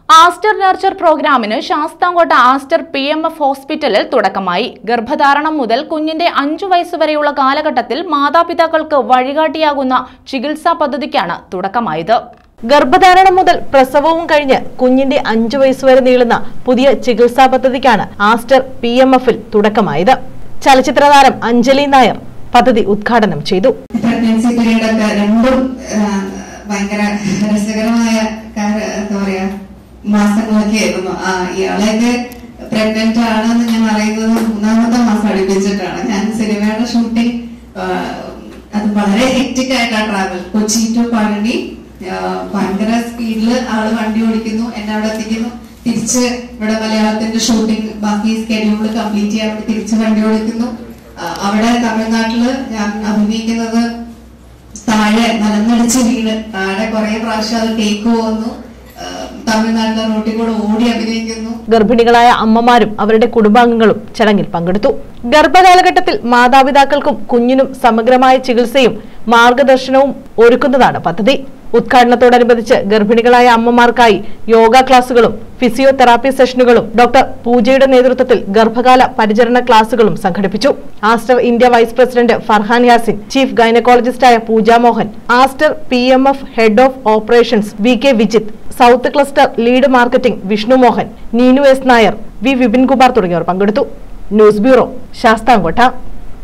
Aster nurture പ്രോഗ്രാമിന് Sasthamkotta Aster P M F ഹോസ്പിറ്റലിൽ തുടക്കമായി ഗർഭധാരണം മുതൽ കുഞ്ഞിന്റെ അഞ്ചു വയസ്സുവരെയുള്ള കാലഘട്ടത്തിൽ മാതാപിതാക്കൾക്ക് വഴികാട്ടിയാകുന്ന ചികിത്സാ പദ്ധതിക്കാണ് തുടക്കമായത് ഗർഭധാരണം മുതൽ പ്രസവവും കഴിഞ്ഞ് കുഞ്ഞിന്റെ അഞ്ചു വയസ്സുവരെ നീളുന്ന പുതിയ ചികിത്സാ പദ്ധതിക്കാണ് ആസ്റ്റർ പി എം എഫിൽ തുടക്കമായത് ചലച്ചിത്ര താരം അഞ്ജലി നായർ പദ്ധതി ഉദ്ഘാടനം ചെയ്തു പ്രഗ്നൻസി പീരീഡ് ഒക്കെ രണ്ടും ആ, ഭയങ്കര രസകരമായ കാര്യ- എന്താ പറയാ മാസങ്ങളൊക്കെ ആയിരുന്നു ആ ഇയാളെയൊക്കെ പ്രഗ്നന്റ് ആണെന്ന് ഞാൻ അറിയുന്നത് മൂന്നാമത്തെ മാസം അടുപ്പിച്ചിട്ടാണ് ഞാൻ സിനിമയുടെ ഷൂട്ടിംഗ് അത് വളരെ ഹെക്റ്റിക് ആയിട്ടാണ് ട്രാവൽ കൊച്ചി ടു പഴനി ആ, ഭയങ്കര സ്പീഡിൽ ആള് വണ്ടി ഓടിക്കുന്നു എന്നെ അവിടെ എത്തിക്കുന്നു തിരിച്ച് ഇവിടെ മലയാളത്തിന്റെ ഷൂട്ടിംഗ് ബാക്കി സ്കെഡ്യൂൾ കംപ്ലീറ്റ് ചെയ്യാൻ വേണ്ടി തിരിച്ച് വണ്ടി ഓടിക്കുന്നു ആ, അവിടെ തമിഴ്നാട്ടില് ഞാൻ അഭിനയിക്കുന്നത് താഴെ മലന്നടിച്ച് വീണ് താഴെ കുറെ പ്രാവശ്യം അത് ടേക്ക് പോകുന്നു ആ, തമിഴ്നാട്ടിലെ റോട്ടിൽ കൂടെ ഓടി അഭിനയിക്കുന്നു ഗർഭിണികളായ അമ്മമാരും അവരുടെ കുടുംബാംഗങ്ങളും ചടങ്ങിൽ പങ്കെടുത്തു ഗർഭകാലഘട്ടത്തിൽ മാതാപിതാക്കൾക്കും കുഞ്ഞിനും സമഗ്രമായ ചികിത്സയും മാർഗദർശനവും ഒരുക്കുന്നതാണ് പദ്ധതി ഉദ്ഘാടനത്തോടനുബന്ധിച്ച് ഗർഭിണികളായ അമ്മമാർക്കായി യോഗ ക്ലാസുകളും ഫിസിയോതെറാപ്പി സെഷനുകളും ഡോക്ടർ പൂജയുടെ നേതൃത്വത്തിൽ ഗർഭകാല പരിചരണ ക്ലാസുകളും സംഘടിപ്പിച്ചു Aster India vice president Farhan Yasin chief ഗൈനക്കോളജിസ്റ്റായ Pooja Mohan Aster P M F head of operations V K Vijith south cluster lead marketing Vishnu Mohan Neenu S Nair V Vipinkumar തുടങ്ങിയവർ പങ്കെടുത്തു ന്യൂസ് ബ്യൂറോ ശാസ്താംകോട്ട